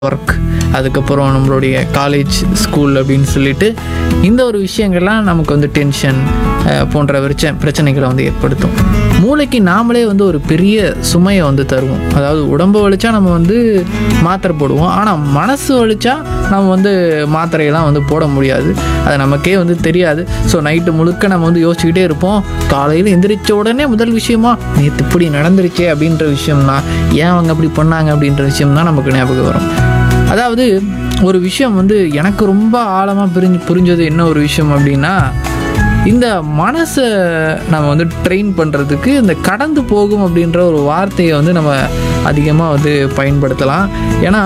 work அதுக்கப்புறம் நம்மளுடைய college school அப்படின்னு சொல்லிட்டு இந்த ஒரு விஷயங்கள்லாம் நமக்கு வந்து டென்ஷன் போன்ற பிரச்ச பிரச்சனைகளை வந்து ஏற்படுத்தும் மூளைக்கு நாமளே வந்து ஒரு பெரிய சுமையை வந்து தருவோம் அதாவது உடம்பு வலிச்சா நம்ம வந்து மாத்திரை போடுவோம் ஆனால் மனசு வலிச்சா நம்ம வந்து மாத்திரையெல்லாம் வந்து போட முடியாது அது நமக்கே வந்து தெரியாது ஸோ நைட்டு முழுக்க நம்ம வந்து யோசிச்சுக்கிட்டே இருப்போம் காலையில் எந்திரிச்ச உடனே முதல் விஷயமா நேற்று இப்படி நடந்துருச்சே அப்படின்ற விஷயம்னா ஏன் அவங்க அப்படி பண்ணாங்க அப்படின்ற விஷயம் தான் நமக்கு ஞாபகம் வரும் அதாவது ஒரு விஷயம் வந்து எனக்கு ரொம்ப ஆழமாக புரிஞ்சு புரிஞ்சது என்ன ஒரு விஷயம் அப்படின்னா இந்த மனசை நம்ம வந்து ட்ரெயின் பண்ணுறதுக்கு இந்த கடந்து போகும் அப்படின்ற ஒரு வார்த்தையை வந்து நம்ம அதிகமாக வந்து பயன்படுத்தலாம் ஏன்னா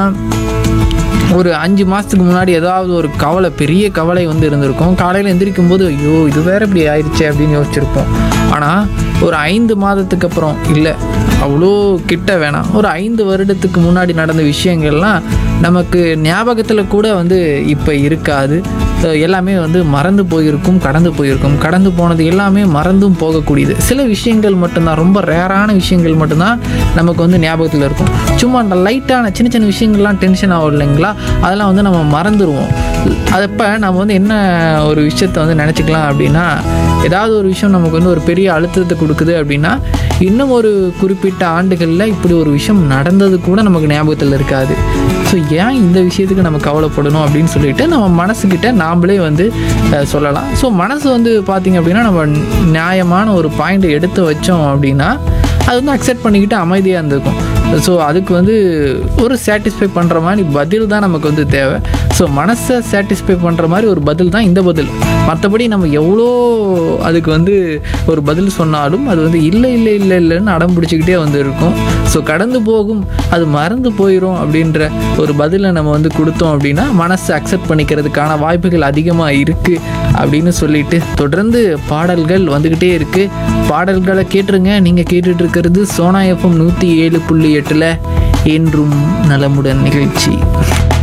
ஒரு அஞ்சு மாதத்துக்கு முன்னாடி ஏதாவது ஒரு கவலை பெரிய கவலை வந்து இருந்திருக்கும் காலையில் எந்திரிக்கும் போது ஐயோ இது வேற இப்படி ஆயிடுச்சே அப்படின்னு யோசிச்சிருப்போம் ஆனால் ஒரு ஐந்து மாதத்துக்கு அப்புறம் இல்லை அவ்வளோ கிட்ட வேணாம் ஒரு ஐந்து வருடத்துக்கு முன்னாடி நடந்த விஷயங்கள்லாம் நமக்கு ஞாபகத்தில் கூட வந்து இப்போ இருக்காது அஹ் எல்லாமே வந்து மறந்து போயிருக்கும் கடந்து போயிருக்கும் கடந்து போனது எல்லாமே மறந்தும் போகக்கூடியது சில விஷயங்கள் மட்டும்தான் ரொம்ப ரேரான விஷயங்கள் மட்டும்தான் நமக்கு வந்து ஞாபகத்தில் இருக்கும் சும்மா அந்த லைட்டான சின்ன சின்ன விஷயங்கள்லாம் டென்ஷன் ஆகும் இல்லைங்களா அதெல்லாம் வந்து நம்ம மறந்துடுவோம் அதப்போ நம்ம வந்து என்ன ஒரு விஷயத்தை வந்து நினச்சிக்கலாம் அப்படின்னா ஏதாவது ஒரு விஷயம் நமக்கு வந்து ஒரு பெரிய அழுத்தத்தை கொடுக்குது அப்படின்னா இன்னும் ஒரு குறிப்பிட்ட ஆண்டுகளில் இப்படி ஒரு விஷயம் நடந்தது கூட நமக்கு ஞாபகத்தில் இருக்காது ஸோ ஏன் இந்த விஷயத்துக்கு நம்ம கவலைப்படணும் அப்படின்னு சொல்லிட்டு நம்ம மனசுக்கிட்ட நாமளே வந்து அஹ், சொல்லலாம் ஸோ மனசு வந்து பார்த்திங்க அப்படின்னா நம்ம நியாயமான ஒரு பாயிண்ட் எடுத்து வச்சோம் அப்படின்னா அது வந்து அக்செப்ட் பண்ணிக்கிட்டு அமைதியாக இருந்திருக்கும் ஸோ அதுக்கு வந்து ஒரு சாட்டிஸ்ஃபை பண்ணுற மாதிரி பதில் தான் நமக்கு வந்து தேவை ஸோ மனசை சாட்டிஸ்ஃபை பண்ணுற மாதிரி ஒரு பதில் தான் இந்த பதில் மற்றபடி நம்ம எவ்வளோ அதுக்கு வந்து ஒரு பதில் சொன்னாலும் அது வந்து இல்லை இல்லை இல்லை இல்லைன்னு அடம் பிடிச்சிக்கிட்டே வந்து இருக்கும் ஸோ கடந்து போகும் அது மறந்து போயிடும் அப்படின்ற ஒரு பதிலை நம்ம வந்து கொடுத்தோம் அப்படின்னா மனசை அக்செப்ட் பண்ணிக்கிறதுக்கான வாய்ப்புகள் அதிகமாக இருக்குது அப்படின்னு சொல்லிட்டு தொடர்ந்து பாடல்கள் வந்துக்கிட்டே இருக்குது பாடல்களை கேட்டுருங்க நீங்கள் கேட்டுட்டு இருக்கிறது சோனா எஃப்எம் நூற்றி ஏழு புள்ளி எட்டில் என்றும் நலமுடன் நிகழ்ச்சி